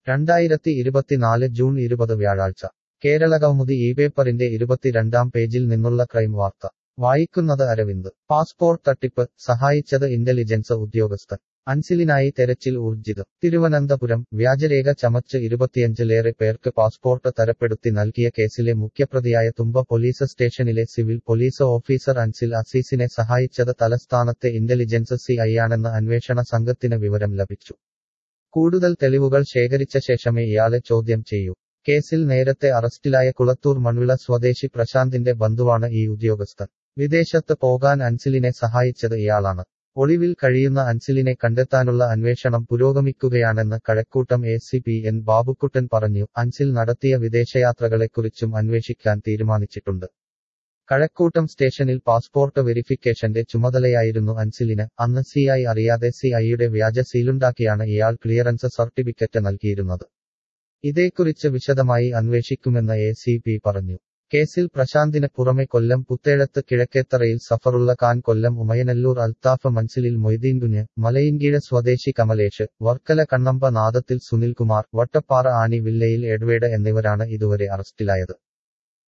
രണ്ടായിരത്തി ഇരുപത്തിനാല് ജൂൺ ഇരുപത് വ്യാഴാഴ്ച കേരളകൗമുദി ഈ പേപ്പറിന്റെ ഇരുപത്തിരണ്ടാം പേജിൽ നിന്നുള്ള ക്രൈം വാർത്ത വായിക്കുന്നത് അരവിന്ദ് പാസ്പോർട്ട് തട്ടിപ്പ് സഹായിച്ചത് ഇന്റലിജൻസ് ഉദ്യോഗസ്ഥൻ അൻസിലിനായി തെരച്ചിൽ ഊർജിതം തിരുവനന്തപുരം വ്യാജരേഖ ചമച്ച് ഇരുപത്തിയഞ്ചിലേറെ പേർക്ക് പാസ്പോർട്ട് തരപ്പെടുത്തി നൽകിയ കേസിലെ മുഖ്യപ്രതിയായ തുമ്പ പോലീസ് സ്റ്റേഷനിലെ സിവിൽ പോലീസ് ഓഫീസർ അൻസിൽ അസീസിനെ സഹായിച്ചത് തലസ്ഥാനത്തെ ഇന്റലിജൻസ് സി ഐയാണെന്ന് അന്വേഷണ സംഘത്തിന് വിവരം ലഭിച്ചു കൂടുതൽ തെളിവുകൾ ശേഖരിച്ച ശേഷമേ ഇയാളെ ചോദ്യം ചെയ്യൂ കേസിൽ നേരത്തെ അറസ്റ്റിലായ കുളത്തൂർ മൺവിള സ്വദേശി പ്രശാന്തിന്റെ ബന്ധുവാണ് ഈ ഉദ്യോഗസ്ഥൻ വിദേശത്ത് പോകാൻ അൻസിലിനെ സഹായിച്ചത് ഇയാളാണ് ഒളിവിൽ കഴിയുന്ന അൻസിലിനെ കണ്ടെത്താനുള്ള അന്വേഷണം പുരോഗമിക്കുകയാണെന്ന് Kazhakkoottam A C P N Babukuttan പറഞ്ഞു അൻസിൽ നടത്തിയ വിദേശയാത്രകളെക്കുറിച്ചും അന്വേഷിക്കാൻ തീരുമാനിച്ചിട്ടുണ്ട് കഴക്കൂട്ടം സ്റ്റേഷനിൽ പാസ്പോർട്ട് വെരിഫിക്കേഷന്റെ ചുമതലയായിരുന്നു അൻസിലിന് അന്ന് സി ഐ അറിയാതെ സി ഐയുടെ വ്യാജ സീലുണ്ടാക്കിയാണ് ഇയാൾ ക്ലിയറൻസ് സർട്ടിഫിക്കറ്റ് നൽകിയിരുന്നത് ഇതേക്കുറിച്ച് വിശദമായി അന്വേഷിക്കുമെന്ന് എ സി പി പറഞ്ഞു കേസിൽ പ്രശാന്തിന് പുറമെ കൊല്ലം പുത്തേഴത്ത് കിഴക്കേത്തറയിൽ സഫറുള്ള ഖാൻ കൊല്ലം ഉമയനല്ലൂർ അൽത്താഫ് മൻസിലിൽ മൊയ്തീൻ കുഞ്ഞ് മലയിൻകീഴ സ്വദേശി കമലേഷ് വർക്കല കണ്ണമ്പ നാദത്തിൽ സുനിൽകുമാർ വട്ടപ്പാറ ആനി വില്ലയിൽ എഡ്വേഡ് എന്നിവരാണ് ഇതുവരെ അറസ്റ്റിലായത്